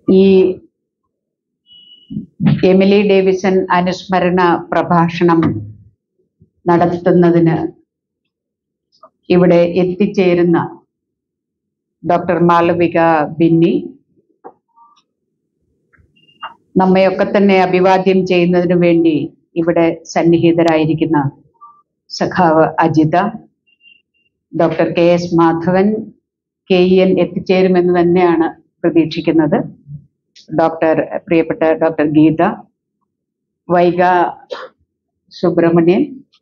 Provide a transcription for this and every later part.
ഈ Emily Davisson അനുസ്മരണ പ്രഭാഷണം നടത്തുന്നതിന് ഇവിടെ എത്തിച്ചേരുന്ന ഡോക്ടർ മാളവിക ബിന്നി നമ്മയൊക്കെ തന്നെ അഭിവാദ്യം ചെയ്യുന്നതിന് വേണ്ടി ഇവിടെ സന്നിഹിതരായിരിക്കുന്ന സഖാവ് Ajitha doctor K S Madhavan K E N എത്തിച്ചേരുമെന്ന് തന്നെയാണ് പ്രതീക്ഷിക്കുന്നത് ഡോക്ടർ പ്രിയപ്പെട്ട ഡോക്ടർ ഗീത വൈഗ സുബ്രഹ്മണ്യൻ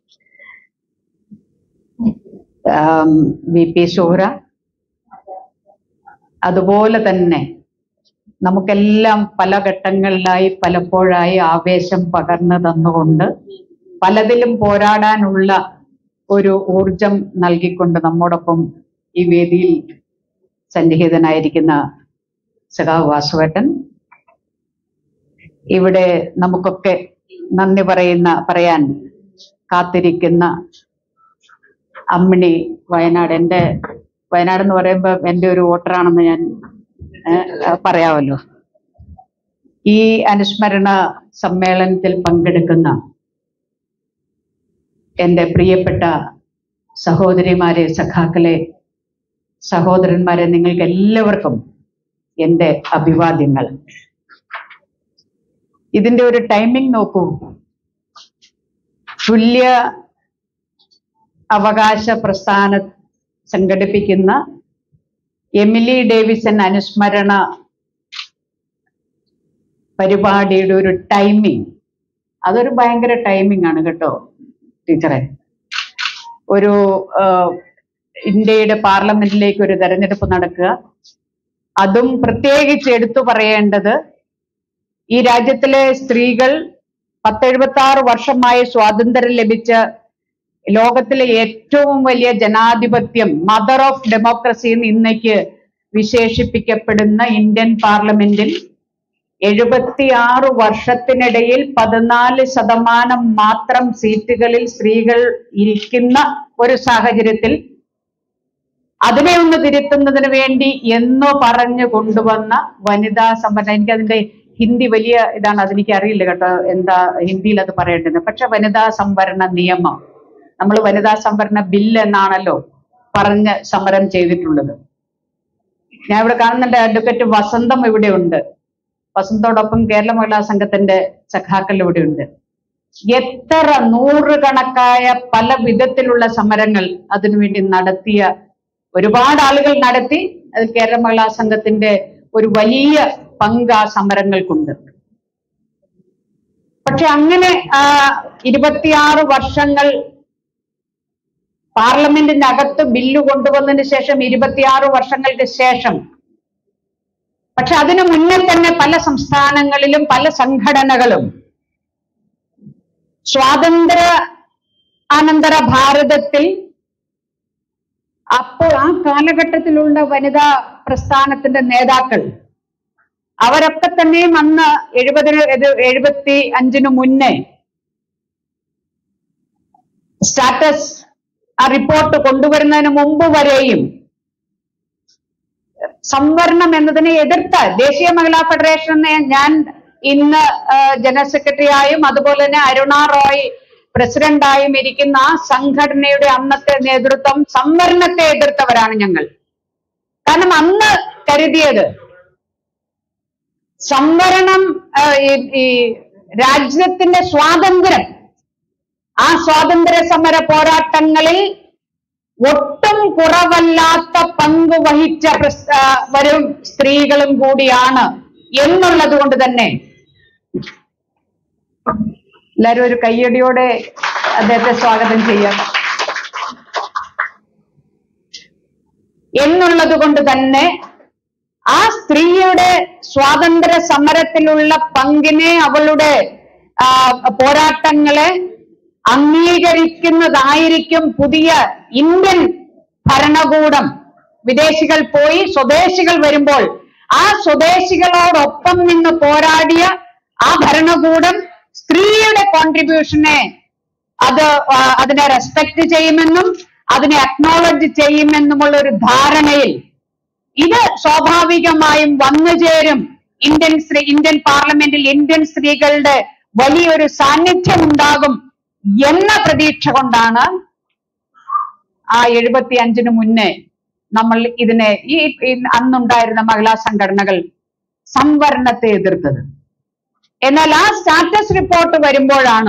ആം, വി പി സുഹ്ര അതുപോലെ തന്നെ നമുക്കെല്ലാം പല ഘട്ടങ്ങളിലായി പലപ്പോഴായി ആവേശം പകർന്നു തന്നുകൊണ്ട് പലതിലും പോരാടാനുള്ള ഒരു ഊർജം നൽകിക്കൊണ്ട് നമ്മോടൊപ്പം ഈ വേദിയിൽ സന്നിഹിതനായിരിക്കുന്ന സഖാവ് വാസുവേട്ടൻ ഇവിടെ നമുക്കൊക്കെ നന്ദി പറയുന്ന പറയാൻ കാത്തിരിക്കുന്ന അമ്മിണി വയനാട് എൻ്റെ വയനാട് എന്ന് പറയുമ്പോൾ എൻ്റെ ഒരു വോട്ടറാണെന്ന് ഞാൻ ഏഹ്, പറയാമല്ലോ ഈ അനുസ്മരണ സമ്മേളനത്തിൽ പങ്കെടുക്കുന്ന എൻ്റെ പ്രിയപ്പെട്ട സഹോദരിമാരെ സഖാക്കളെ സഹോദരന്മാരെ നിങ്ങൾക്ക് എല്ലാവർക്കും എൻ്റെ അഭിവാദ്യങ്ങൾ ഇതിന്റെ ഒരു ടൈമിംഗ് നോക്കൂ തുല്യ അവകാശ പ്രസ്ഥാന സംഘടിപ്പിക്കുന്ന എമിലി ഡേവിസൺ അനുസ്മരണ പരിപാടിയുടെ ഒരു ടൈമിംഗ് അതൊരു ഭയങ്കര ടൈമിംഗ് ആണ് കേട്ടോ ടീച്ചറെ ഒരു ആ, ഇന്ത്യയുടെ പാർലമെന്റിലേക്ക് ഒരു തെരഞ്ഞെടുപ്പ് നടക്കുക അതും പ്രത്യേകിച്ച് എടുത്തു പറയേണ്ടത് ഈ രാജ്യത്തിലെ സ്ത്രീകൾ പത്തെഴുപത്തി ആറ് വർഷമായി സ്വാതന്ത്ര്യം ലഭിച്ച ലോകത്തിലെ ഏറ്റവും വലിയ ജനാധിപത്യം മദർ ഓഫ് ഡെമോക്രസി എന്ന് ഇന്നേക്ക് വിശേഷിപ്പിക്കപ്പെടുന്ന ഇന്ത്യൻ പാർലമെന്റിൽ എഴുപത്തിയാറ് വർഷത്തിനിടയിൽ പതിനാല് ശതമാനം മാത്രം സീറ്റുകളിൽ സ്ത്രീകൾ ഇരിക്കുന്ന ഒരു സാഹചര്യത്തിൽ അതിനെ ഒന്ന് തിരുത്തുന്നതിന് വേണ്ടി എന്നോ പറഞ്ഞു കൊണ്ടുവന്ന വനിതാ സംവരണം എനിക്ക് അതിന്റെ ഹിന്ദി വലിയ ഇതാണ് അതെനിക്ക് അറിയില്ല കേട്ടോ എന്താ ഹിന്ദിയിൽ അത് പറയേണ്ടത് പക്ഷെ വനിതാ സംവരണ നിയമം നമ്മൾ വനിതാ സംവരണ ബില്ല് എന്നാണല്ലോ പറഞ്ഞ് സമരം ചെയ്തിട്ടുള്ളത് ഞാൻ ഇവിടെ കാണുന്നുണ്ട് അഡ്വക്കേറ്റ് വസന്തം ഇവിടെ ഉണ്ട് വസന്തോടൊപ്പം കേരള മഹിളാ സംഘത്തിന്റെ സഖാക്കൾ ഇവിടെ ഉണ്ട് എത്ര നൂറുകണക്കായ പല വിധത്തിലുള്ള സമരങ്ങൾ അതിനുവേണ്ടി നടത്തിയ ഒരുപാട് ആളുകൾ നടത്തി അത് കേരള മഹിളാ സംഘത്തിന്റെ ഒരു വലിയ പങ്ക് ആ സമരങ്ങൾക്കുണ്ട് പക്ഷെ അങ്ങനെ ആ ഇരുപത്തിയാറ് വർഷങ്ങൾ പാർലമെന്റിന്റെ അകത്ത് ബില്ല് കൊണ്ടുവന്നതിന് ശേഷം ഇരുപത്തിയാറ് വർഷങ്ങൾക്ക് ശേഷം പക്ഷെ അതിനു മുന്നേ തന്നെ പല സംസ്ഥാനങ്ങളിലും പല സംഘടനകളും സ്വാതന്ത്ര്യ അനന്തര ഭാരതത്തിൽ അപ്പോൾ ആ കാലഘട്ടത്തിലുള്ള വനിതാ പ്രസ്ഥാനത്തിന്റെ നേതാക്കൾ അവരൊക്കെ തന്നെയും അന്ന് എഴുപതിന് ഇത് എഴുപത്തി അഞ്ചിനു മുന്നേ സ്റ്റാറ്റസ് ആ റിപ്പോർട്ട് കൊണ്ടുവരുന്നതിന് മുമ്പ് വരെയും സംവരണം എന്നതിനെ എതിർത്ത ദേശീയ മഹിളാ ഫെഡറേഷൻ എന്ന് ഞാൻ ഇന്ന് ആ, ജനറൽ സെക്രട്ടറിയായും അതുപോലെ തന്നെ അരുണ റോയ് പ്രസിഡന്റായും ഇരിക്കുന്ന ആ സംഘടനയുടെ അന്നത്തെ നേതൃത്വം സംവരണത്തെ എതിർത്തവരാണ് ഞങ്ങൾ കാരണം അന്ന് കരുതിയത് സംവരണം ആ, ഈ ഈ രാജ്യത്തിന്റെ സ്വാതന്ത്ര്യം ആ സ്വാതന്ത്ര്യ സമര പോരാട്ടങ്ങളിൽ ഒട്ടും കുറവല്ലാത്ത പങ്ക് വഹിച്ച പ്രസ്- ആ, വരും സ്ത്രീകളും കൂടിയാണ് എന്നുള്ളത് കൊണ്ട് തന്നെ എല്ലാരും ഒരു കയ്യടിയോടെ അദ്ദേഹത്തെ സ്വാഗതം ചെയ്യാം എന്നുള്ളത് കൊണ്ട് തന്നെ ആ സ്ത്രീയുടെ സ്വാതന്ത്ര്യ സമരത്തിലുള്ള പങ്കിനെ അവളുടെ ആ, പോരാട്ടങ്ങളെ അംഗീകരിക്കുന്നതായിരിക്കും പുതിയ ഇന്ത്യൻ ഭരണകൂടം വിദേശികൾ പോയി സ്വദേശികൾ വരുമ്പോൾ ആ സ്വദേശികളോടൊപ്പം നിന്ന് പോരാടിയ ആ ഭരണകൂടം സ്ത്രീയുടെ കോൺട്രിബ്യൂഷനെ അത് ആ, അതിനെ റെസ്പെക്ട് ചെയ്യുമെന്നും അതിനെ അക്നോളജ് ചെയ്യുമെന്നുമുള്ള ഒരു ധാരണയിൽ ഇത് സ്വാഭാവികമായും വന്നു ചേരും ഇന്ത്യൻ സ്ത്രീ ഇന്ത്യൻ പാർലമെന്റിൽ ഇന്ത്യൻ സ്ത്രീകളുടെ വലിയൊരു സാന്നിധ്യം ഉണ്ടാകും എന്ന പ്രതീക്ഷ കൊണ്ടാണ് ആ എഴുപത്തി അഞ്ചിന് മുന്നേ നമ്മൾ ഇതിനെ ഈ ഈ അന്നുണ്ടായിരുന്ന മഹിളാ സംഘടനകൾ സംവരണത്തെ എതിർത്തത് എന്നാൽ ആ സ്റ്റാറ്റസ് റിപ്പോർട്ട് വരുമ്പോഴാണ്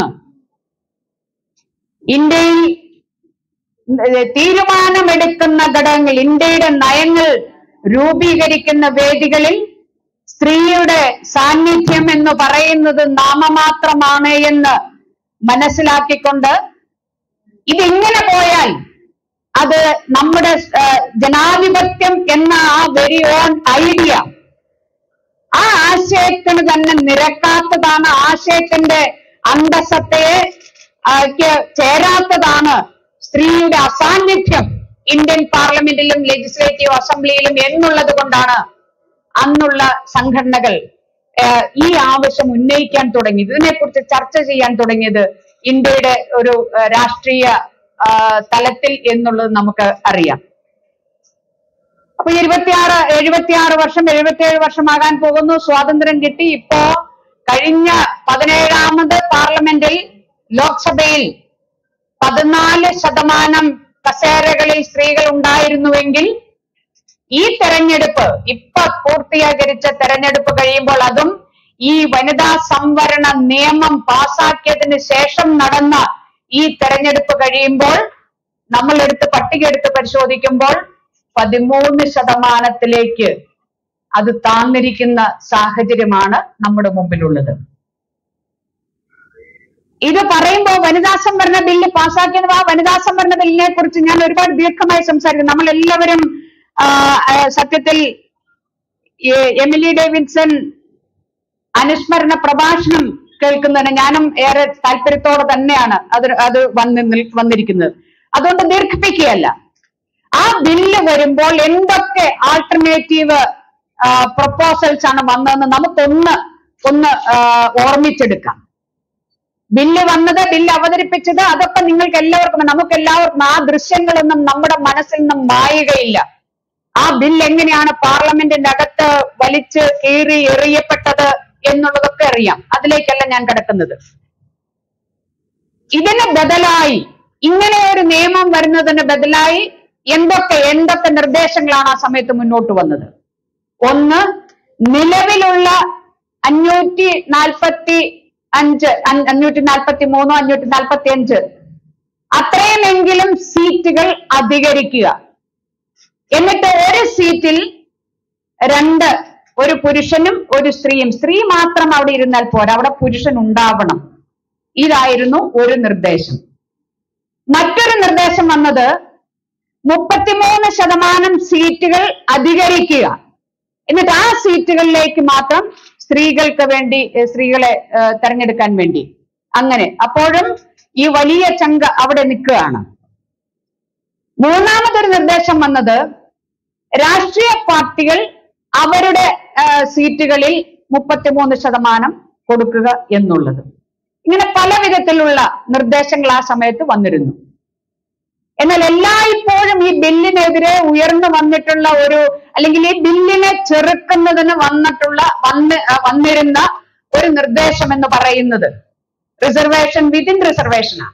ഇന്ത്യയിൽ ഏർ തീരുമാനമെടുക്കുന്ന ഘടകങ്ങൾ ഇന്ത്യയുടെ നയങ്ങൾ രൂപീകരിക്കുന്ന വേദികളിൽ സ്ത്രീയുടെ സാന്നിധ്യം എന്ന് പറയുന്നത് നാമമാത്രമാണ് എന്ന് മനസ്സിലാക്കിക്കൊണ്ട് ഇതിങ്ങനെ പോയാൽ അത് നമ്മുടെ ഏർ ജനാധിപത്യം എന്ന ആ വെരി ഓൺ ഐഡിയ ആ ആശയത്തിന് തന്നെ നിരക്കാത്തതാണ് ആശയത്തിന്റെ അന്തസത്തയെ ആ, ക്ക് ചേരാത്തതാണ് സ്ത്രീയുടെ അസാന്നിധ്യം ഇന്ത്യൻ പാർലമെന്റിലും ലെജിസ്ലേറ്റീവ് അസംബ്ലിയിലും എന്നുള്ളത് കൊണ്ടാണ് അന്നുള്ള സംഘടനകൾ ഏർ, ഈ ആവശ്യം ഉന്നയിക്കാൻ തുടങ്ങിയത് ഇതിനെക്കുറിച്ച് ചർച്ച ചെയ്യാൻ തുടങ്ങിയത് ഇന്ത്യയുടെ ഒരു ഏർ, രാഷ്ട്രീയ ആ, തലത്തിൽ എന്നുള്ളത് നമുക്ക് അറിയാം അപ്പൊ ഇരുപത്തിയാറ് എഴുപത്തിയാറ് വർഷം എഴുപത്തിയേഴ് വർഷമാകാൻ പോകുന്നു സ്വാതന്ത്ര്യം കിട്ടി ഇപ്പോ കഴിഞ്ഞ പതിനേഴാമത് പാർലമെന്റിൽ ലോക്സഭയിൽ പതിനാല് ശതമാനം കസേരകളിൽ സ്ത്രീകൾ ഉണ്ടായിരുന്നുവെങ്കിൽ ഈ തെരഞ്ഞെടുപ്പ് ഇപ്പൊ പൂർത്തീകരിച്ച തെരഞ്ഞെടുപ്പ് കഴിയുമ്പോൾ അതും ഈ വനിതാ സംവരണ നിയമം പാസാക്കിയതിന് ശേഷം നടന്ന ഈ തെരഞ്ഞെടുപ്പ് കഴിയുമ്പോൾ നമ്മൾ എടുത്ത് പട്ടിക എടുത്ത് പരിശോധിക്കുമ്പോൾ പതിമൂന്ന് ശതമാനത്തിലേക്ക് അത് താന്നിരിക്കുന്ന സാഹചര്യമാണ് നമ്മുടെ മുമ്പിലുള്ളത് ഇത് പറയുമ്പോൾ വനിതാ സംവരണ ബില്ല് പാസ്സാക്കിയത് ആ വനിതാ സംവരണ ബില്ലിനെ കുറിച്ച് ഞാൻ ഒരുപാട് ദീർഘമായി സംസാരിക്കും നമ്മൾ എല്ലാവരും ആ, ആ, സത്യത്തിൽ ഈ എമിലി ഡേവിഡ്സൺ അനുസ്മരണ പ്രഭാഷണം കേൾക്കുന്നതിന് ഞാനും ഏറെ താല്പര്യത്തോടെ തന്നെയാണ് അത് അത് വന്ന് നിൽ- വന്നിരിക്കുന്നത് അതുകൊണ്ട് ദീർഘിപ്പിക്കുകയല്ല ആ ബില്ല് വരുമ്പോൾ എന്തൊക്കെ ആൾട്ടർനേറ്റീവ് പ്രപ്പോസൽസ് ആണ് വന്നതെന്ന് നമുക്കൊന്ന് ഒന്ന് ആ, ഓർമ്മിച്ചെടുക്കാം ബില്ല് വന്നത് ബില്ല് അവതരിപ്പിച്ചത് അതൊക്കെ നിങ്ങൾക്ക് എല്ലാവർക്കും നമുക്ക് എല്ലാവർക്കും ആ ദൃശ്യങ്ങളൊന്നും നമ്മുടെ മനസ്സിൽ നിന്നും മായുകയില്ല ആ ബില്ല് എങ്ങനെയാണ് പാർലമെന്റിന്റെ അകത്ത് വലിച്ച് കീറി എറിയപ്പെട്ടത് എന്നുള്ളതൊക്കെ അറിയാം അതിലേക്കല്ല ഞാൻ കിടക്കുന്നത് ഇതിന് ബദലായി ഇങ്ങനെ ഒരു നിയമം വരുന്നതിന് ബദലായി എന്തൊക്കെ എന്തൊക്കെ നിർദ്ദേശങ്ങളാണ് ആ സമയത്ത് മുന്നോട്ട് വന്നത് ഒന്ന് നിലവിലുള്ള അഞ്ഞൂറ്റി നാൽപ്പത്തി അഞ്ച് അഞ്ഞ- അഞ്ഞൂറ്റി നാൽപ്പത്തി മൂന്നോ അഞ്ഞൂറ്റി നാൽപ്പത്തി അഞ്ച് അത്രയുമെങ്കിലും സീറ്റുകൾ അധികരിക്കുക എന്നിട്ട് ഒരു സീറ്റിൽ രണ്ട് ഒരു പുരുഷനും ഒരു സ്ത്രീയും സ്ത്രീ മാത്രം അവിടെ ഇരുന്നാൽ പോരാ അവിടെ പുരുഷൻ ഉണ്ടാവണം ഇതായിരുന്നു ഒരു നിർദ്ദേശം മറ്റൊരു നിർദ്ദേശം വന്നത് മുപ്പത്തിമൂന്ന് ശതമാനം സീറ്റുകൾ അധികരിക്കുക എന്നിട്ട് ആ സീറ്റുകളിലേക്ക് മാത്രം സ്ത്രീകൾക്ക് വേണ്ടി ഏഹ് സ്ത്രീകളെ ഏഹ് തെരഞ്ഞെടുക്കാൻ വേണ്ടി അങ്ങനെ അപ്പോഴും ഈ വലിയ ചങ്ക അവിടെ നിൽക്കുകയാണ് മൂന്നാമതൊരു നിർദ്ദേശം വന്നത് രാഷ്ട്രീയ പാർട്ടികൾ അവരുടെ ആ, സീറ്റുകളിൽ മുപ്പത്തിമൂന്ന് ശതമാനം കൊടുക്കുക എന്നുള്ളത് ഇങ്ങനെ പല വിധത്തിലുള്ള നിർദ്ദേശങ്ങൾ ആ സമയത്ത് വന്നിരുന്നു എന്നാൽ എല്ലായ്പ്പോഴും ഈ ബില്ലിനെതിരെ ഉയർന്നു വന്നിട്ടുള്ള ഒരു അല്ലെങ്കിൽ ഈ ബില്ലിനെ ചെറുക്കുന്നതിന് വന്നിട്ടുള്ള വന്ന് ആ, വന്നിരുന്ന ഒരു നിർദ്ദേശം എന്ന് പറയുന്നത് റിസർവേഷൻ വിതിൻ റിസർവേഷനാണ്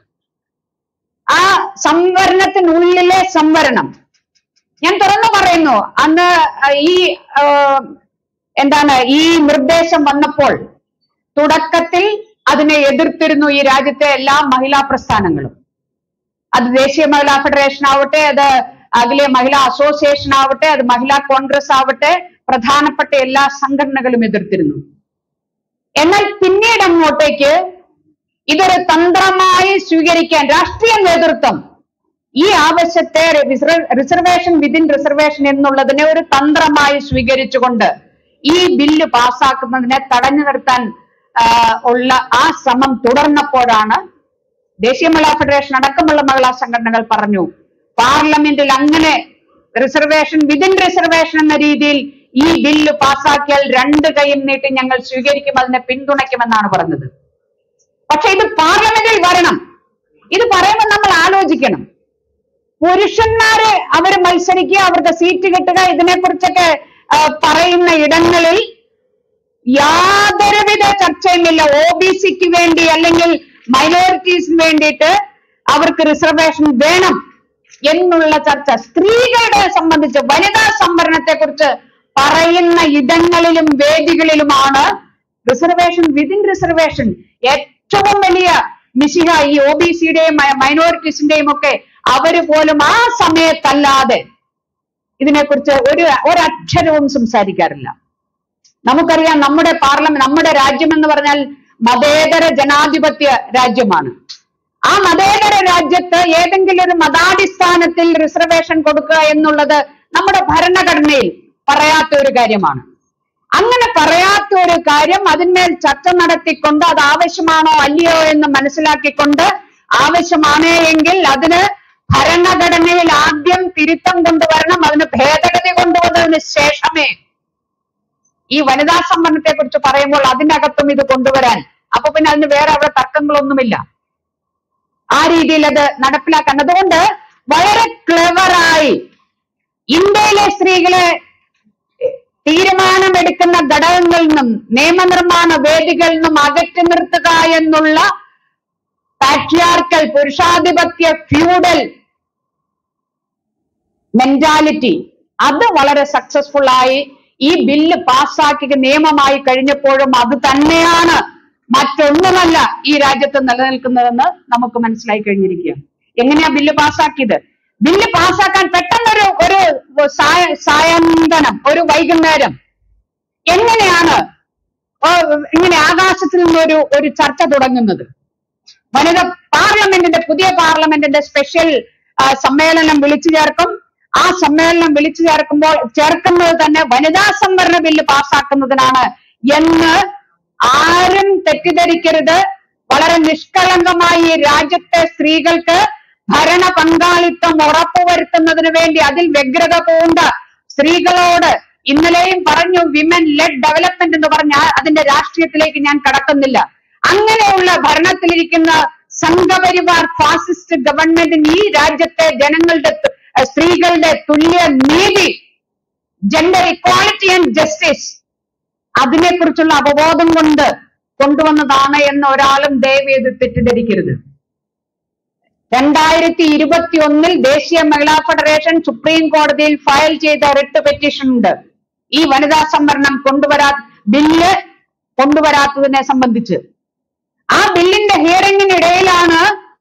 ആ സംവരണത്തിനുള്ളിലെ സംവരണം ഞാൻ തുറന്നു പറയുന്നു അന്ന് ഈ ആ, എന്താണ് ഈ നിർദ്ദേശം വന്നപ്പോൾ തുടക്കത്തിൽ അതിനെ എതിർത്തിരുന്നു ഈ രാജ്യത്തെ എല്ലാ മഹിളാ പ്രസ്ഥാനങ്ങളും അത് ദേശീയ മഹിളാ ഫെഡറേഷൻ ആവട്ടെ അത് അഖില മഹിളാ അസോസിയേഷൻ ആവട്ടെ അത് മഹിളാ കോൺഗ്രസ് ആവട്ടെ പ്രധാനപ്പെട്ട എല്ലാ സംഘടനകളും എതിർത്തിരുന്നു എന്നാൽ പിന്നീട് അങ്ങോട്ടേക്ക് ഇതൊരു തന്ത്രമായി സ്വീകരിക്കാൻ രാഷ്ട്രീയ നേതൃത്വം ഈ ആവശ്യത്തെ റിസർവ്- റിസർവേഷൻ വിതിൻ റിസർവേഷൻ എന്നുള്ളതിനെ ഒരു തന്ത്രമായി സ്വീകരിച്ചുകൊണ്ട് ഈ ബില്ല് പാസ്സാക്കുന്നതിനെ തടഞ്ഞു നിർത്താൻ ആ, ഉള്ള ആ ശ്രമം തുടർന്നപ്പോഴാണ് ദേശീയ മഹിളാ ഫെഡറേഷൻ അടക്കമുള്ള മഹിളാ സംഘടനകൾ പറഞ്ഞു പാർലമെന്റിൽ അങ്ങനെ റിസർവേഷൻ വിതിൻ റിസർവേഷൻ എന്ന രീതിയിൽ ഈ ബില്ല് പാസ്സാക്കിയാൽ രണ്ട് കൈയും നീട്ടി ഞങ്ങൾ സ്വീകരിക്കും അതിനെ പിന്തുണയ്ക്കുമെന്നാണ് പറഞ്ഞത് പക്ഷെ ഇത് പാർലമെന്റിൽ വരണം ഇത് പറയുമ്പോൾ നമ്മൾ ആലോചിക്കണം പുരുഷന്മാര് അവര് മത്സരിക്കുക അവർക്ക് സീറ്റ് കിട്ടുക ഇതിനെക്കുറിച്ചൊക്കെ ആ, പറയുന്ന ഇടങ്ങളിൽ യാതൊരുവിധ ചർച്ചയുമില്ല ഒ ബി സിക്ക് വേണ്ടി അല്ലെങ്കിൽ മൈനോറിറ്റീസിന് വേണ്ടിയിട്ട് അവർക്ക് റിസർവേഷൻ വേണം എന്നുള്ള ചർച്ച സ്ത്രീകളെ സംബന്ധിച്ച് വനിതാ സംവരണത്തെ കുറിച്ച് പറയുന്ന ഇടങ്ങളിലും വേദികളിലുമാണ് റിസർവേഷൻ വിതിൻ റിസർവേഷൻ ഏറ്റവും വലിയ മിശിഹ ഈ ഒ ബി സിയുടെയും മൈനോറിറ്റീസിന്റെയും ഒക്കെ അവര് പോലും ആ സമയത്തല്ലാതെ ഇതിനെക്കുറിച്ച് ഒരു ഒരക്ഷരവും സംസാരിക്കാറില്ല നമുക്കറിയാം നമ്മുടെ പാർലമെന്റ് നമ്മുടെ രാജ്യം എന്ന് പറഞ്ഞാൽ മതേതര ജനാധിപത്യ രാജ്യമാണ് ആ മതേതര രാജ്യത്ത് ഏതെങ്കിലും ഒരു മതാടിസ്ഥാനത്തിൽ റിസർവേഷൻ കൊടുക്കുക എന്നുള്ളത് നമ്മുടെ ഭരണഘടനയിൽ പറയാത്ത ഒരു കാര്യമാണ് അങ്ങനെ പറയാത്ത ഒരു കാര്യം അതിന്മേൽ ചർച്ച നടത്തിക്കൊണ്ട് അത് ആവശ്യമാണോ അല്ലയോ എന്ന് മനസ്സിലാക്കിക്കൊണ്ട് ആവശ്യമാണ് എങ്കിൽ അതിന് ഭരണഘടനയിൽ ആദ്യം തിരുത്തം കൊണ്ടുവരണം അതിന് ഭേദഗതി കൊണ്ടുവന്നതിന് ശേഷമേ ഈ വനിതാ സംവരണത്തെ കുറിച്ച് പറയുമ്പോൾ അതിനകത്തും ഇത് കൊണ്ടുവരാൻ അപ്പൊ പിന്നെ അതിന് വേറെ അവിടെ തർക്കങ്ങളൊന്നുമില്ല ആ രീതിയിൽ അത് നടപ്പിലാക്കാൻ അതുകൊണ്ട് വളരെ ക്ലെവറായി ഇന്ത്യയിലെ സ്ത്രീകളെ തീരുമാനമെടുക്കുന്ന ഘടകങ്ങളിൽ നിന്നും നിയമനിർമ്മാണ വേദികളിൽ നിന്നും അകറ്റി നിർത്തുക എന്നുള്ള പാട്രിയാർക്കൽ പുരുഷാധിപത്യ ഫ്യൂഡൽ മെന്റാലിറ്റി അത് വളരെ സക്സസ്ഫുൾ ആയി ഈ ബില്ല് പാസ്സാക്കി നിയമമായി കഴിഞ്ഞപ്പോഴും അത് തന്നെയാണ് മറ്റൊന്നുമല്ല ഈ രാജ്യത്ത് നിലനിൽക്കുന്നതെന്ന് നമുക്ക് മനസ്സിലായി കഴിഞ്ഞിരിക്കുക എങ്ങനെയാ ബില്ല് പാസ്സാക്കിയത് ബില്ല് പാസ്സാക്കാൻ പെട്ടെന്നൊരു ഒരു സായ- സായന്തനം ഒരു വൈകുന്നേരം എങ്ങനെയാണ് ഓ, ഇങ്ങനെ ആകാശത്തിൽ നിന്നൊരു ഒരു ചർച്ച തുടങ്ങുന്നത് വനിത പാർലമെന്റിന്റെ പുതിയ പാർലമെന്റിന്റെ സ്പെഷ്യൽ ആ, സമ്മേളനം വിളിച്ചു ചേർക്കും ആ സമ്മേളനം വിളിച്ചു ചേർക്കുമ്പോൾ ചേർക്കുന്നത് തന്നെ വനിതാ സംവരണ ബില്ല് പാസ്സാക്കുന്നതിനാണ് എന്ന് ആരും തെറ്റിദ്ധരിക്കരുത് വളരെ നിഷ്കളങ്കമായി ഈ രാജ്യത്തെ സ്ത്രീകൾക്ക് ഭരണ പങ്കാളിത്തം ഉറപ്പുവരുത്തുന്നതിന് വേണ്ടി അതിൽ വ്യഗ്രത പൂണ്ട സ്ത്രീകളോട് ഇന്നലെയും പറഞ്ഞു വിമൻ ലെഡ് ഡെവലപ്മെന്റ് എന്ന് പറഞ്ഞ ആ- അതിന്റെ രാഷ്ട്രീയത്തിലേക്ക് ഞാൻ കടക്കുന്നില്ല അങ്ങനെയുള്ള ഭരണത്തിലിരിക്കുന്ന സംഘപരിവാർ ഫാസിസ്റ്റ് ഗവൺമെന്റിന് ഈ രാജ്യത്തെ ജനങ്ങളുടെ തു- അഹ് സ്ത്രീകളുടെ തുല്യ നീതി ജെൻഡർ ഇക്വാളിറ്റി ആൻഡ് ജസ്റ്റിസ് അതിനെക്കുറിച്ചുള്ള അവബോധം കൊണ്ട് കൊണ്ടുവന്നതാണ് എന്ന് ഒരാളും ദയവ് ചെയ്ത് തെറ്റിദ്ധരിക്കരുത് രണ്ടായിരത്തി ഇരുപത്തി ഒന്നിൽ ദേശീയ മഹിളാ ഫെഡറേഷൻ സുപ്രീം കോടതിയിൽ ഫയൽ ചെയ്ത റിട്ട് പെറ്റീഷൻ ഉണ്ട് ഈ വനിതാ സംവരണം കൊണ്ടുവരാ ബില്ല് കൊണ്ടുവരാത്തതിനെ സംബന്ധിച്ച് ആ ബില്ലിന്റെ ഹിയറിംഗിനിടയിലാണ്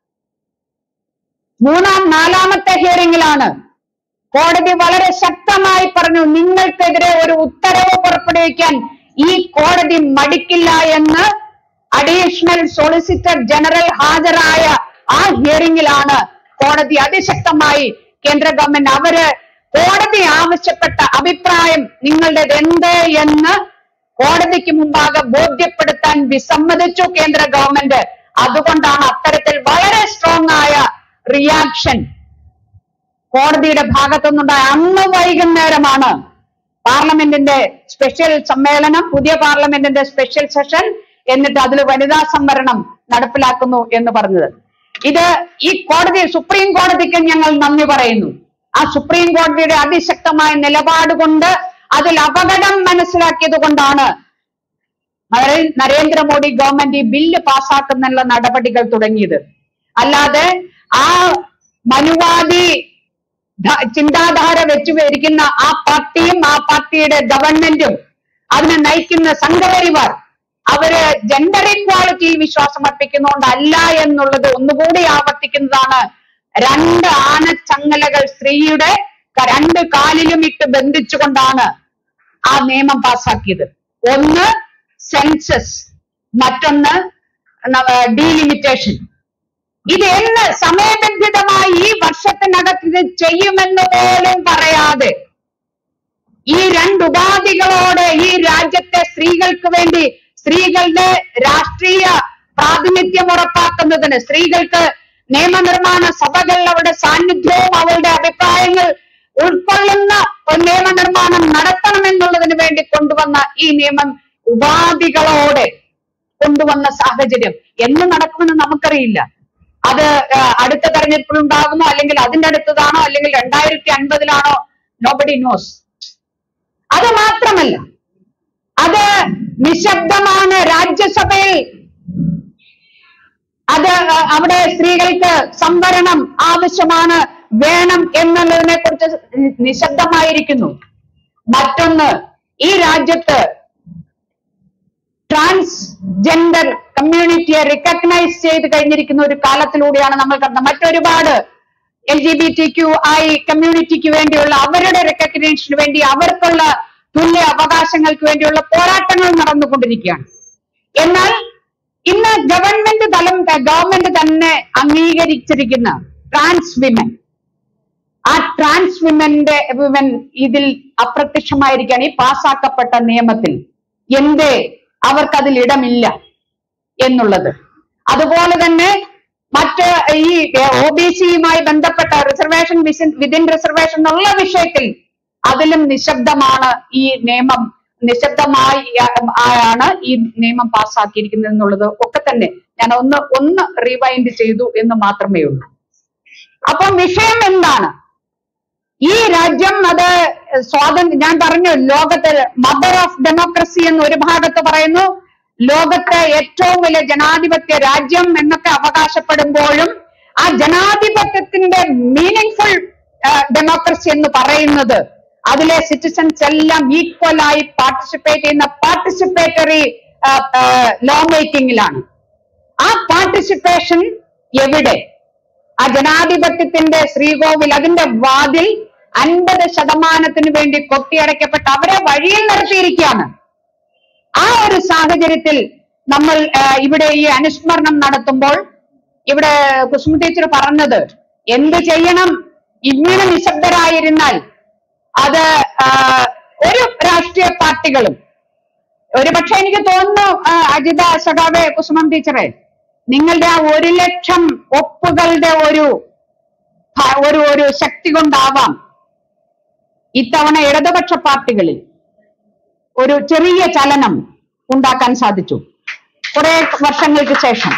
മൂന്നാം നാലാമത്തെ ഹിയറിംഗിലാണ് കോടതി വളരെ ശക്തമായി പറഞ്ഞു നിങ്ങൾക്കെതിരെ ഒരു ഉത്തരവ് പുറപ്പെടുവിക്കാൻ ഈ കോടതി മടിക്കില്ല എന്ന് അഡീഷണൽ സോളിസിറ്റർ ജനറൽ ഹാജരായ ആ ഹിയറിംഗിലാണ് കോടതി അതിശക്തമായി കേന്ദ്ര ഗവൺമെന്റ് അവര് കോടതി ആവശ്യപ്പെട്ട അഭിപ്രായം നിങ്ങളുടേത് എന്ത് എന്ന് കോടതിക്ക് മുമ്പാകെ ബോധ്യപ്പെടുത്താൻ വിസമ്മതിച്ചു കേന്ദ്ര ഗവൺമെന്റ് അതുകൊണ്ടാണ് അത്തരത്തിൽ വളരെ സ്ട്രോങ് ആയ റിയാക്ഷൻ കോടതിയുടെ ഭാഗത്തുനിന്നുണ്ടായ അന്ന് വൈകുന്നേരമാണ് പാർലമെന്റിന്റെ സ്പെഷ്യൽ സമ്മേളനം പുതിയ പാർലമെന്റിന്റെ സ്പെഷ്യൽ സെഷൻ എന്നിട്ട് അതിൽ വനിതാ സംവരണം നടപ്പിലാക്കുന്നു എന്ന് പറഞ്ഞത് ഇത് ഈ കോടതി സുപ്രീം കോടതിക്ക് ഞങ്ങൾ നന്ദി പറയുന്നു ആ സുപ്രീം കോടതിയുടെ അതിശക്തമായ നിലപാട് കൊണ്ട് അതിൽ അപകടം മനസ്സിലാക്കിയത് കൊണ്ടാണ് നരേ- നരേന്ദ്രമോദി ഗവൺമെന്റ് ഈ ബില്ല് പാസ്സാക്കുന്നതിനുള്ള നടപടികൾ തുടങ്ങിയത് അല്ലാതെ ആ മനുവാദി ധ- ചിന്താധാര വെച്ചു വരിക്കുന്ന ആ പാർട്ടിയും ആ പാർട്ടിയുടെ ഗവൺമെന്റും അതിനെ നയിക്കുന്ന സംഘപരിവാർ അവര് ജെൻഡർ ഇക്വാളിറ്റിയിൽ വിശ്വാസം അർപ്പിക്കുന്നതുകൊണ്ടല്ല എന്നുള്ളത് ഒന്നുകൂടി ആവർത്തിക്കുന്നതാണ് രണ്ട് ആനച്ചങ്ങലകൾ സ്ത്രീയുടെ ക- രണ്ട് കാലിലും ഇട്ട് ബന്ധിച്ചുകൊണ്ടാണ് ആ നിയമം പാസ്സാക്കിയത് ഒന്ന് സെൻസസ് മറ്റൊന്ന് ഡീലിമിറ്റേഷൻ ഇത് എന്ന് സമയബന്ധിതമായി ഈ വർഷത്തിനകത്ത് ഇത് ചെയ്യുമെന്ന് പോലും പറയാതെ ഈ രണ്ട് ഉപാധികളോട് ഈ രാജ്യത്തെ സ്ത്രീകൾക്ക് വേണ്ടി സ്ത്രീകളുടെ രാഷ്ട്രീയ പ്രാതിനിധ്യം ഉറപ്പാക്കുന്നതിന് സ്ത്രീകൾക്ക് നിയമനിർമ്മാണ സഭകളിൽ അവരുടെ സാന്നിധ്യവും അവരുടെ അഭിപ്രായങ്ങൾ ഉൾക്കൊള്ളുന്ന ഒരു നിയമനിർമ്മാണം നടത്തണമെന്നുള്ളതിന് വേണ്ടി കൊണ്ടുവന്ന ഈ നിയമം ഉപാധികളോടെ കൊണ്ടുവന്ന സാഹചര്യം എന്ന് നടക്കുമെന്ന് നമുക്കറിയില്ല അത് ആ, അടുത്ത തെരഞ്ഞെടുപ്പിൽ ഉണ്ടാകുമോ അല്ലെങ്കിൽ അതിന്റെ അടുത്തതാണോ അല്ലെങ്കിൽ രണ്ടായിരത്തി അൻപതിലാണോ നോബഡി നോസ് അത് മാത്രമല്ല അത് നിശബ്ദമാണ് രാജ്യസഭയിൽ അത് അഹ് അവിടെ സ്ത്രീകൾക്ക് സംവരണം ആവശ്യമാണ് വേണം എന്നുള്ളതിനെ കുറിച്ച് നിശബ്ദമായിരിക്കുന്നു മറ്റൊന്ന് ഈ രാജ്യത്ത് ട്രാൻസ്ജെൻഡർ കമ്മ്യൂണിറ്റിയെ റിക്കഗ്നൈസ് ചെയ്ത് കഴിഞ്ഞിരിക്കുന്ന ഒരു കാലത്തിലൂടെയാണ് നമ്മൾ കടന്നത് മറ്റൊരുപാട് L G B T Q I കമ്മ്യൂണിറ്റിക്ക് വേണ്ടിയുള്ള അവരുടെ റെക്കഗ്നേഷന് വേണ്ടി അവർക്കുള്ള തുല്യ അവകാശങ്ങൾക്ക് വേണ്ടിയുള്ള പോരാട്ടങ്ങൾ നടന്നുകൊണ്ടിരിക്കുകയാണ് എന്നാൽ ഇന്ന് ഗവൺമെന്റ് തലം ഗവൺമെന്റ് തന്നെ അംഗീകരിച്ചിരിക്കുന്ന ട്രാൻസ് വിമൻ ആ ട്രാൻസ് വിമന്റെ വിമൻ ഇതിൽ അപ്രത്യക്ഷമായിരിക്കുകയാണ് ഈ പാസ്സാക്കപ്പെട്ട നിയമത്തിൽ എന്തേ അവർക്കതിൽ ഇടമില്ല എന്നുള്ളത് അതുപോലെ തന്നെ മറ്റ് ഈ ഒ ബി സിയുമായി ബന്ധപ്പെട്ട റിസർവേഷൻ വിതിൻ റിസർവേഷൻ എന്നുള്ള വിഷയത്തിൽ അതിലും നിശബ്ദമാണ് ഈ നിയമം നിശബ്ദമായി ആണ് ഈ നിയമം പാസ്സാക്കിയിരിക്കുന്നത് എന്നുള്ളത് ഒക്കെ തന്നെ ഞാൻ ഒന്ന് ഒന്ന് റിവൈൻഡ് ചെയ്തു എന്ന് മാത്രമേ ഉള്ളൂ അപ്പം വിഷയം എന്താണ് ഈ രാജ്യം അത് സ്വാതന്ത്ര്യ ഞാൻ പറഞ്ഞു ലോകത്തെ മദർ ഓഫ് ഡെമോക്രസി എന്ന് ഒരു ഭാഗത്ത് പറയുന്നു ലോകത്തെ ഏറ്റവും വലിയ ജനാധിപത്യ രാജ്യം എന്നൊക്കെ അവകാശപ്പെടുമ്പോഴും ആ ജനാധിപത്യത്തിന്റെ മീനിങ് ഡെമോക്രസി എന്ന് പറയുന്നത് അതിലെ സിറ്റിസൺസ് എല്ലാം ഈക്വലായി പാർട്ടിസിപ്പേറ്റ് ചെയ്യുന്ന പാർട്ടിസിപ്പേറ്ററി ലോ മേക്കിങ്ങിലാണ് ആ പാർട്ടിസിപ്പേഷൻ എവിടെ ആ ജനാധിപത്യത്തിന്റെ ശ്രീകോവിൽ അതിന്റെ വാതിൽ അൻപത് ശതമാനത്തിന് വേണ്ടി കൊത്തിയടയ്ക്കപ്പെട്ട് അവരെ വഴിയിൽ നിർത്തിയിരിക്കുകയാണ് ആ ഒരു സാഹചര്യത്തിൽ നമ്മൾ ആ, ഇവിടെ ഈ അനുസ്മരണം നടത്തുമ്പോൾ ഇവിടെ കുസുമ ടീച്ചർ പറഞ്ഞത് എന്ത് ചെയ്യണം ഇങ്ങനെ നിശബ്ദരായിരുന്നാൽ അത് ആ, ഒരു രാഷ്ട്രീയ പാർട്ടികളും ഒരുപക്ഷെ എനിക്ക് തോന്നുന്നു ആ, അജിത സഖാവെ കുസുമം ടീച്ചറെ നിങ്ങളുടെ ആ ഒരു ലക്ഷം ഒപ്പുകളുടെ ഒരു ഭ- ഒരു ഒരു ശക്തി കൊണ്ടാവാം ഇത്തവണ ഇടതുപക്ഷ പാർട്ടികളിൽ ഒരു ചെറിയ ചലനം ഉണ്ടാക്കാൻ സാധിച്ചു കുറെ വർഷങ്ങൾക്ക് ശേഷം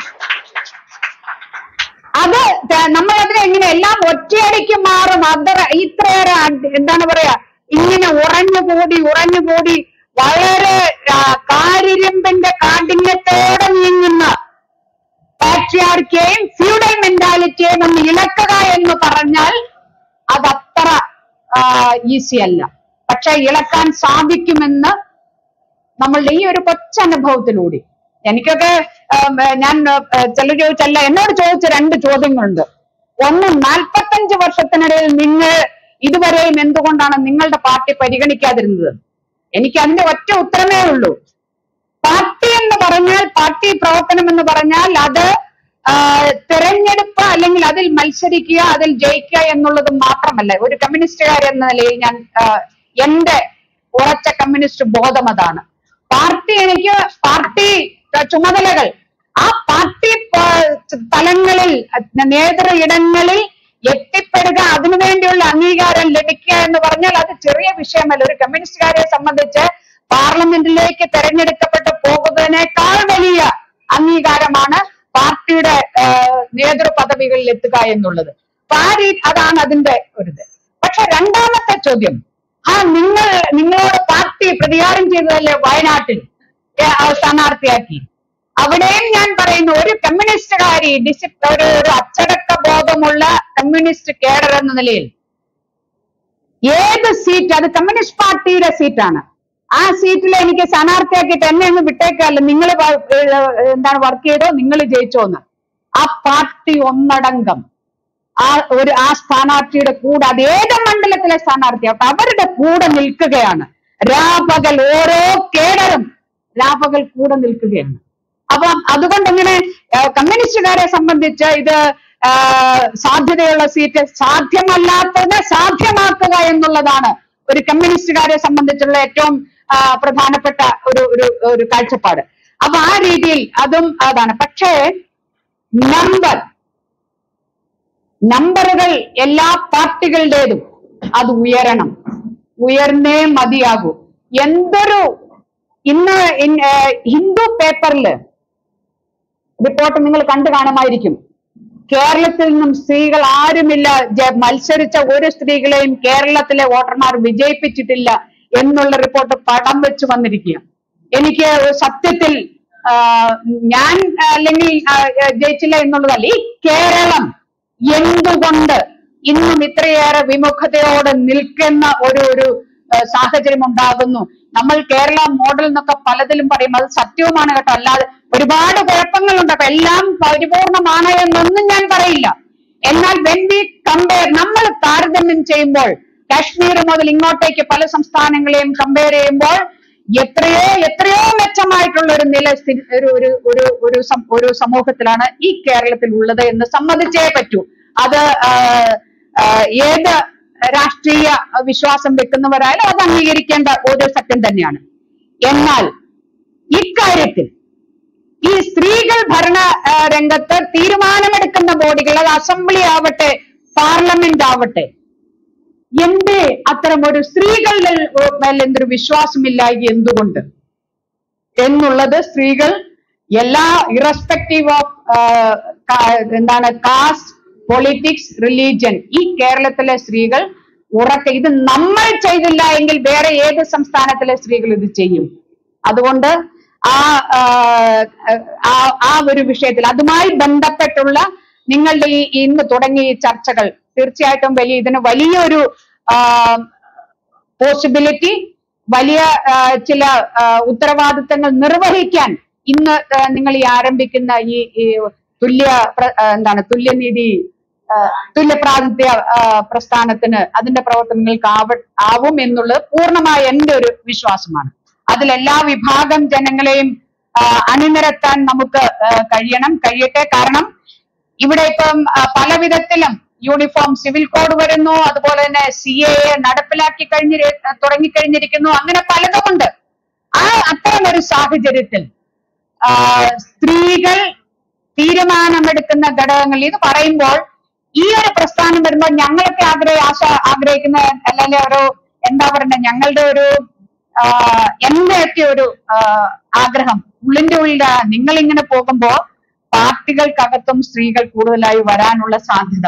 അത് ത- നമ്മൾ അതിനെ എങ്ങനെ എല്ലാം ഒറ്റയടിക്ക് മാറും അതർ ഇത്രയേറെ അഡ്- എന്താണ് പറയാ ഇങ്ങനെ ഉറഞ്ഞുകൂടി ഉറഞ്ഞുകൂടി വളരെ ആ, കാരിരുമ്പിന്റെ കാഠിന്യത്തോടെ നീങ്ങുന്ന പാട്രിയാർക്കിയെയും ഫ്യൂഡൽ മെന്റാലിറ്റിയെയും ഒന്ന് ഇളക്കുക എന്ന് പറഞ്ഞാൽ അതത്ര ഈസി അല്ല പക്ഷെ ഇളക്കാൻ സാധിക്കുമെന്ന് നമ്മളുടെ ഈ ഒരു കൊച്ചനുഭവത്തിലൂടെ എനിക്കൊക്കെ ആം, ഞാൻ ചിലർ ചോദിച്ചല്ല എന്നോട് ചോദിച്ച രണ്ട് ചോദ്യങ്ങളുണ്ട് ഒന്ന് നാൽപ്പത്തഞ്ച് വർഷത്തിനിടയിൽ നിങ്ങൾ ഇതുവരെയും എന്തുകൊണ്ടാണ് നിങ്ങളുടെ പാർട്ടി പരിഗണിക്കാതിരുന്നത് എനിക്ക് അതിന്റെ ഒറ്റ ഉത്തരമേ ഉള്ളൂ പാർട്ടി എന്ന് പറഞ്ഞാൽ പാർട്ടി പ്രവർത്തനം എന്ന് പറഞ്ഞാൽ അത് ആ, തെരഞ്ഞെടുപ്പ് അല്ലെങ്കിൽ അതിൽ മത്സരിക്കുക അതിൽ ജയിക്കുക എന്നുള്ളത് മാത്രമല്ല ഒരു കമ്മ്യൂണിസ്റ്റുകാരൻ എന്ന നിലയിൽ ഞാൻ ആ, എന്റെ ഉറച്ച കമ്മ്യൂണിസ്റ്റ് ബോധം അതാണ് പാർട്ടി എനിക്ക് പാർട്ടി ചുമതലകൾ ആ പാർട്ടി പ- തലങ്ങളിൽ നേതൃ ഇടങ്ങളിൽ എത്തിപ്പെടുക അതിനുവേണ്ടിയുള്ള അംഗീകാരം ലഭിക്കുക എന്ന് പറഞ്ഞാൽ അത് ചെറിയ വിഷയമല്ല ഒരു കമ്മ്യൂണിസ്റ്റുകാരെ സംബന്ധിച്ച് പാർലമെന്റിലേക്ക് തെരഞ്ഞെടുക്കപ്പെട്ട് പോകുന്നതിനേക്കാൾ വലിയ അംഗീകാരമാണ് പാർട്ടിയുടെ ആ, നേതൃ പദവികളിൽ എത്തുക എന്നുള്ളത് അപ്പൊ ആ രീതി അതാണ് അതിന്റെ ഒരു ഇത് പക്ഷെ രണ്ടാമത്തെ ചോദ്യം ആ നിങ്ങൾ നിങ്ങളോട് പാർട്ടി പ്രതികാരം ചെയ്തതല്ലേ വയനാട്ടിൽ ഏ, ആ സ്ഥാനാർത്ഥിയാക്കി അവിടെയും ഞാൻ പറയുന്നു ഒരു കമ്മ്യൂണിസ്റ്റുകാരി ഡിസി ഒരു ഒരു അച്ചടക്ക ബോധമുള്ള കമ്മ്യൂണിസ്റ്റ് കേഡർ എന്ന നിലയിൽ ഏത് സീറ്റ് അത് കമ്മ്യൂണിസ്റ്റ് പാർട്ടിയുടെ സീറ്റാണ് ആ സീറ്റിൽ എനിക്ക് സ്ഥാനാർത്ഥിയാക്കിയിട്ട് എന്നെ അങ്ങ് വിട്ടേക്കല്ല നിങ്ങൾ എന്താണ് വർക്ക് ചെയ്തോ നിങ്ങൾ ജയിച്ചോന്ന് ആ പാർട്ടി ഒന്നടങ്കം ആ ഒരു ആ സ്ഥാനാർത്ഥിയുടെ കൂടെ അത് ഏത് മണ്ഡലത്തിലെ സ്ഥാനാർത്ഥിയാവട്ടെ അവരുടെ കൂടെ നിൽക്കുകയാണ് രാപകൽ ഓരോ കേഡറും രാപകൽ കൂടെ നിൽക്കുകയാണ് അപ്പൊ അതുകൊണ്ട് ഇങ്ങനെ ആ, കമ്മ്യൂണിസ്റ്റുകാരെ സംബന്ധിച്ച് ഇത് ആ, സാധ്യതയുള്ള സീറ്റ് സാധ്യമല്ലാത്തത് സാധ്യമാക്കുക എന്നുള്ളതാണ് ഒരു കമ്മ്യൂണിസ്റ്റുകാരെ സംബന്ധിച്ചുള്ള ഏറ്റവും ആ, പ്രധാനപ്പെട്ട ഒരു ഒരു ഒരു കാഴ്ചപ്പാട് അപ്പൊ ആ രീതിയിൽ അതും അതാണ് പക്ഷേ നമ്പർ നമ്പറുകൾ എല്ലാ പാർട്ടികളുടേതും അത് ഉയരണം ഉയർന്നേ മതിയാകൂ എന്തൊരു ഇന്ന് ഇൻ- ഏർ ഹിന്ദു പേപ്പറിൽ റിപ്പോർട്ട് നിങ്ങൾ കണ്ടു കാണുമായിരിക്കും കേരളത്തിൽ നിന്നും സ്ത്രീകൾ ആരുമില്ല ജ- മത്സരിച്ച ഒരു സ്ത്രീകളെയും കേരളത്തിലെ വോട്ടർമാർ വിജയിപ്പിച്ചിട്ടില്ല എന്നുള്ള റിപ്പോർട്ട് പടം വെച്ച് വന്നിരിക്കുക എനിക്ക് സത്യത്തിൽ ആ, ഞാൻ അല്ലെങ്കിൽ ആ, ജയിച്ചില്ല എന്നുള്ളതല്ല ഈ കേരളം എന്തുകൊണ്ട് ഇന്നും ഇത്രയേറെ വിമുഖതയോടെ നിൽക്കുന്ന ഒരു ഒരു ആ, സാഹചര്യം ഉണ്ടാകുന്നു നമ്മൾ കേരള മോഡൽ എന്നൊക്കെ പലതിലും പറയും അത് സത്യവുമാണ് കേട്ടോ അല്ലാതെ ഒരുപാട് കുഴപ്പങ്ങളുണ്ട് അപ്പൊ എല്ലാം പരിപൂർണമാണ് എന്നൊന്നും ഞാൻ പറയില്ല എന്നാൽ വെൻ വി കമ്പയർ നമ്മൾ താരതമ്യം ചെയ്യുമ്പോൾ കാശ്മീർ മുതൽ ഇങ്ങോട്ടേക്ക് പല സംസ്ഥാനങ്ങളെയും കമ്പയർ ചെയ്യുമ്പോൾ എത്രയോ എത്രയോ മെച്ചമായിട്ടുള്ള ഒരു നില സ്ഥി- ഒരു ഒരു ഒരു ഒരു സം- ഒരു സമൂഹത്തിലാണ് ഈ കേരളത്തിൽ ഉള്ളത് എന്ന് സമ്മതിച്ചേ പറ്റൂ അത് ആ, ആ, ഏത് രാഷ്ട്രീയ വിശ്വാസം വെക്കുന്നവരായാലും അത് അംഗീകരിക്കേണ്ട ഒരു സത്യം തന്നെയാണ് എന്നാൽ ഇക്കാര്യത്തിൽ ഈ സ്ത്രീകൾ ഭരണ ആ, രംഗത്ത് തീരുമാനമെടുക്കുന്ന ബോഡികൾ അത് അസംബ്ലി ആവട്ടെ പാർലമെന്റ് ആവട്ടെ എന്തേ അത്തരം ഒരു സ്ത്രീകളുടെ മേൽ എന്തൊരു വിശ്വാസമില്ലായി എന്തുകൊണ്ട് എന്നുള്ളത് സ്ത്രീകൾ എല്ലാ ഇറസ്പെക്റ്റീവ് ഓഫ് എന്താണ് കാസ്റ്റ് പൊളിറ്റിക്സ് റിലീജിയൻ ഈ കേരളത്തിലെ സ്ത്രീകൾ ഉറക്കെ ഇത് നമ്മൾ ചെയ്തില്ല എങ്കിൽ വേറെ ഏത് സംസ്ഥാനത്തിലെ സ്ത്രീകൾ ഇത് ചെയ്യും അതുകൊണ്ട് ആ ആ, ആ ആ ഒരു വിഷയത്തിൽ അതുമായി ബന്ധപ്പെട്ടുള്ള നിങ്ങളുടെ ഈ ഇന്ന് തുടങ്ങിയ ഈ ചർച്ചകൾ തീർച്ചയായിട്ടും വലിയ ഇതിന് വലിയൊരു പോസിബിലിറ്റി വലിയ ആ, ചില ആ, ഉത്തരവാദിത്തങ്ങൾ നിർവഹിക്കാൻ ഇന്ന് ആ, നിങ്ങൾ ഈ ആരംഭിക്കുന്ന ഈ ഈ തുല്യ പ്ര- ആ, എന്താണ് തുല്യനീതി ആ, തുല്യ പ്രാതിനിധ്യ ആ, പ്രസ്ഥാനത്തിന് അതിന്റെ പ്രവർത്തനങ്ങൾക്ക് ആവ ആവും എന്നുള്ളത് പൂർണ്ണമായ എന്റെ ഒരു വിശ്വാസമാണ് അതിൽ എല്ലാ വിഭാഗം ജനങ്ങളെയും ആ, അണിനിരത്താൻ നമുക്ക് ആ, കഴിയണം കഴിയട്ടെ കാരണം ഇവിടെ ഇപ്പം ആ, പല വിധത്തിലും യൂണിഫോം സിവിൽ കോഡ് വരുന്നു അതുപോലെ തന്നെ സി എ നടപ്പിലാക്കി കഴിഞ്ഞി തുടങ്ങിക്കഴിഞ്ഞിരിക്കുന്നു അങ്ങനെ പലതുമുണ്ട് ആ അത്തരം ഒരു സാഹചര്യത്തിൽ ആ, സ്ത്രീകൾ തീരുമാനമെടുക്കുന്ന ഘടകങ്ങൾ ഇത് പറയുമ്പോൾ ഈ ഒരു പ്രസ്ഥാനം വരുമ്പോൾ ഞങ്ങളൊക്കെ ആഗ്രഹ ആശ ആഗ്രഹിക്കുന്ന അല്ലെങ്കിൽ ഒരു എന്താ പറയണ്ടേ ഞങ്ങളുടെ ഒരു ആ, എന്റെയൊക്കെ ഒരു ആ, ആഗ്രഹം ഉള്ളിന്റെ ഉള്ളിൽ നിങ്ങൾ ഇങ്ങനെ പോകുമ്പോ പാർട്ടികൾക്കകത്തും സ്ത്രീകൾ കൂടുതലായി വരാനുള്ള സാധ്യത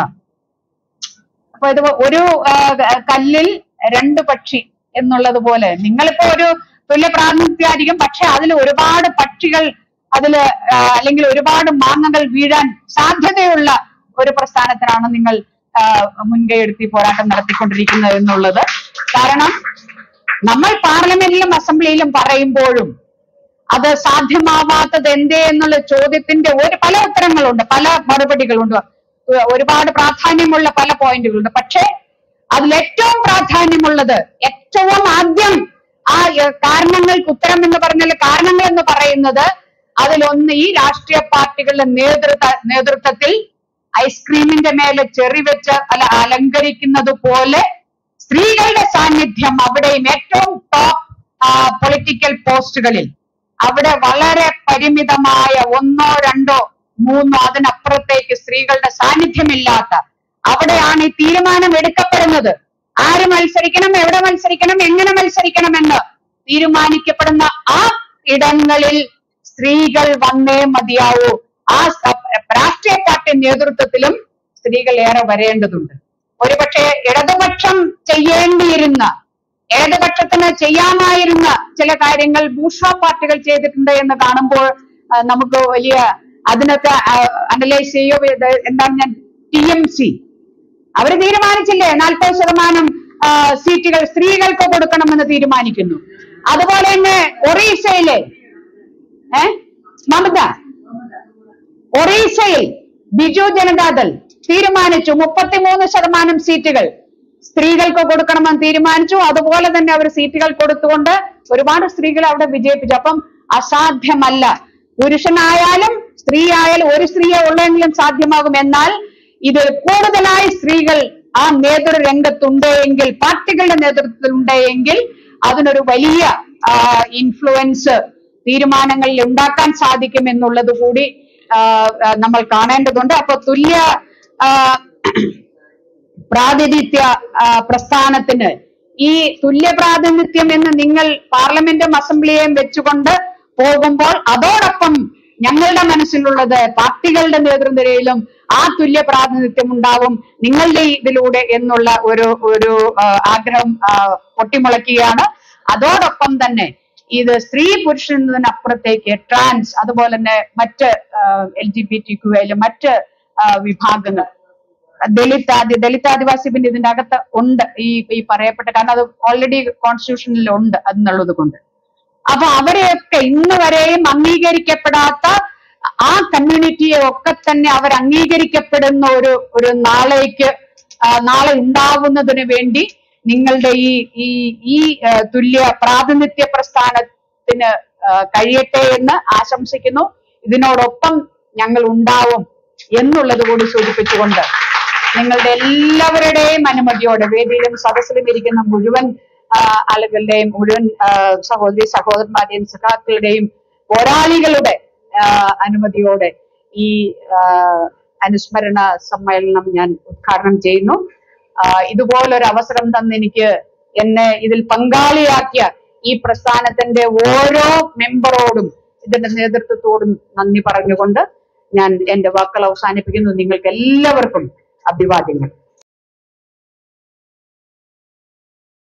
അപ്പൊ ഇത് ഒരു ആ, കല്ലിൽ രണ്ട് പക്ഷി എന്നുള്ളത് പോലെ നിങ്ങളിപ്പോ ഒരു തുല്യ പ്രാതിനിധ്യമായിരിക്കും പക്ഷെ അതിൽ ഒരുപാട് പക്ഷികൾ അതില് ആ, അല്ലെങ്കിൽ ഒരുപാട് മാങ്ങകൾ വീഴാൻ സാധ്യതയുള്ള ഒരു പ്രസ്ഥാനത്തിനാണ് നിങ്ങൾ ആ, മുൻകൈ എടുത്ത് ഈ പോരാട്ടം നടത്തിക്കൊണ്ടിരിക്കുന്നത് എന്നുള്ളത് കാരണം നമ്മൾ പാർലമെന്റിലും അസംബ്ലിയിലും പറയുമ്പോഴും അത് സാധ്യമാവാത്തത് എന്തേ എന്നുള്ള ചോദ്യത്തിന്റെ ഒരു പല ഉത്തരങ്ങളുണ്ട് പല മറുപടികളുണ്ട് ഒ- ഒരുപാട് പ്രാധാന്യമുള്ള പല പോയിന്റുകളുണ്ട് പക്ഷേ അതിൽ ഏറ്റവും പ്രാധാന്യമുള്ളത് ഏറ്റവും ആദ്യം ആ എ, കാരണങ്ങൾക്ക് ഉത്തരം എന്ന് പറഞ്ഞാൽ കാരണങ്ങൾ എന്ന് പറയുന്നത് അതിലൊന്ന് ഈ രാഷ്ട്രീയ പാർട്ടികളുടെ നേതൃത്വ നേതൃത്വത്തിൽ ഐസ്ക്രീമിന്റെ മേലെ ചെറി വെച്ച് അല്ല അലങ്കരിക്കുന്നത് പോലെ സ്ത്രീകളുടെ സാന്നിധ്യം അവിടെയും ഏറ്റവും ടോപ്പ് പൊളിറ്റിക്കൽ പോസ്റ്റുകളിൽ അവിടെ വളരെ പരിമിതമായ ഒന്നോ രണ്ടോ മൂന്നോ അതിനപ്പുറത്തേക്ക് സ്ത്രീകളുടെ സാന്നിധ്യമില്ലാത്ത അവിടെയാണ് ഈ തീരുമാനം എടുക്കപ്പെടുന്നത് ആര് മത്സരിക്കണം എവിടെ മത്സരിക്കണം എങ്ങനെ മത്സരിക്കണം എന്ന് തീരുമാനിക്കപ്പെടുന്ന ആ ഇടങ്ങളിൽ സ്ത്രീകൾ വന്നേ മതിയാവൂ ആ സ- രാഷ്ട്രീയ പാർട്ടി നേതൃത്വത്തിലും സ്ത്രീകൾ ഏറെ വരേണ്ടതുണ്ട് ഒരുപക്ഷെ ഇടതുപക്ഷം ചെയ്യേണ്ടിയിരുന്ന ഇടതുപക്ഷത്തിന് ചെയ്യാമായിരുന്ന ചില കാര്യങ്ങൾ ബൂഷ പാർട്ടികൾ ചെയ്തിട്ടുണ്ട് എന്ന് കാണുമ്പോൾ ആ, നമുക്ക് വലിയ അതിനൊക്കെ അനലൈസ് ചെയ്യോ ഇത് എന്താണ് ഞാൻ ടി എം സി അവര് തീരുമാനിച്ചില്ലേ നാൽപ്പത് ശതമാനം ആ, സീറ്റുകൾ സ്ത്രീകൾക്ക് കൊടുക്കണമെന്ന് തീരുമാനിക്കുന്നു അതുപോലെ തന്നെ ഒറീസയിലെ ഏ മമത ഒറീസയിൽ ബിജു ജനതാദൾ തീരുമാനിച്ചു മുപ്പത്തിമൂന്ന് ശതമാനം സീറ്റുകൾ സ്ത്രീകൾക്ക് കൊടുക്കണമെന്ന് തീരുമാനിച്ചു അതുപോലെ തന്നെ അവർ സീറ്റുകൾ കൊടുത്തുകൊണ്ട് ഒരുപാട് സ്ത്രീകൾ അവിടെ വിജയിപ്പിച്ചു അപ്പം അസാധ്യമല്ല പുരുഷനായാലും സ്ത്രീ ആയാലും ഒരു സ്ത്രീയെ ഉള്ളെങ്കിലും സാധ്യമാകും എന്നാൽ ഇത് കൂടുതലായി സ്ത്രീകൾ ആ നേതൃരംഗത്തുണ്ട് എങ്കിൽ പാർട്ടികളുടെ നേതൃത്വത്തിൽ ഉണ്ട് എങ്കിൽ അതിനൊരു വലിയ ഇൻഫ്ലുവൻസ് തീരുമാനങ്ങളിൽ ഉണ്ടാക്കാൻ സാധിക്കും എന്നുള്ളത് കൂടി ആ, ആ, നമ്മൾ കാണേണ്ടതുണ്ട് അപ്പൊ തുല്യ ആ, പ്രാതിനിധ്യ ആ, പ്രസ്ഥാനത്തിന് ഈ തുല്യ പ്രാതിനിധ്യം എന്ന് നിങ്ങൾ പാർലമെന്റും അസംബ്ലിയെയും വെച്ചുകൊണ്ട് പോകുമ്പോൾ അതോടൊപ്പം ഞങ്ങളുടെ മനസ്സിലുള്ളത് പാർട്ടികളുടെ നേതൃനിരയിലും ആ തുല്യ പ്രാതിനിധ്യം ഉണ്ടാവും നിങ്ങളുടെ ഇതിലൂടെ എന്നുള്ള ഒരു ഒരു ആ, ആഗ്രഹം ആ, പൊട്ടിമുളയ്ക്കുകയാണ് അതോടൊപ്പം തന്നെ ഇത് സ്ത്രീ പുരുഷൻ എന്നതിനപ്പുറത്തേക്ക് ട്രാൻസ് അതുപോലെ തന്നെ മറ്റ് L G B T Q മറ്റ് ആ, വിഭാഗങ്ങൾ ദളിത് ആദി ദളിത് ആദിവാസി പിന്നെ ഇതിന്റെ അകത്ത് ഉണ്ട് ഈ ഈ പറയപ്പെട്ട കാരണം അത് ഓൾറെഡി കോൺസ്റ്റിറ്റ്യൂഷനിൽ ഉണ്ട് എന്നുള്ളത് കൊണ്ട് അപ്പൊ അവരെയൊക്കെ ഇന്ന് വരെയും അംഗീകരിക്കപ്പെടാത്ത ആ കമ്മ്യൂണിറ്റിയെ ഒക്കെ തന്നെ അവർ അംഗീകരിക്കപ്പെടുന്ന ഒരു ഒരു നാളേക്ക് ആ, നാളെ ഉണ്ടാവുന്നതിന് വേണ്ടി നിങ്ങളുടെ ഈ ഈ ഈ ആ, തുല്യ പ്രാതിനിധ്യ പ്രസ്ഥാനത്തിന് ആ, കഴിയട്ടെ എന്ന് ആശംസിക്കുന്നു ഇതിനോടൊപ്പം ഞങ്ങൾ ഉണ്ടാവും എന്നുള്ളത് കൂടി സൂചിപ്പിച്ചുകൊണ്ട് നിങ്ങളുടെ എല്ലാവരുടെയും അനുമതിയോടെ വേദിയിലും സദസ്സിലും ഇരിക്കുന്ന മുഴുവൻ ആ, ആളുകളുടെയും മുഴുവൻ ആ, സഹോദരി സഹോദരന്മാരുടെയും സഖാക്കളുടെയും പോരാളികളുടെ ആ, അനുമതിയോടെ ഈ ആ, അനുസ്മരണ സമ്മേളനം ഞാൻ ഉദ്ഘാടനം ചെയ്യുന്നു ആ, ഇതുപോലൊരു അവസരം തന്ന് എനിക്ക് എന്നെ ഇതിൽ പങ്കാളിയാക്കിയ ഈ പ്രസ്ഥാനത്തിന്റെ ഓരോ മെമ്പറോടും ഇതിന്റെ നേതൃത്വത്തോടും നന്ദി പറഞ്ഞുകൊണ്ട് ഞാൻ എന്റെ വാക്കുകൾ അവസാനിപ്പിക്കുന്നു നിങ്ങൾക്ക് എല്ലാവർക്കും അഭിവാദ്യങ്ങൾ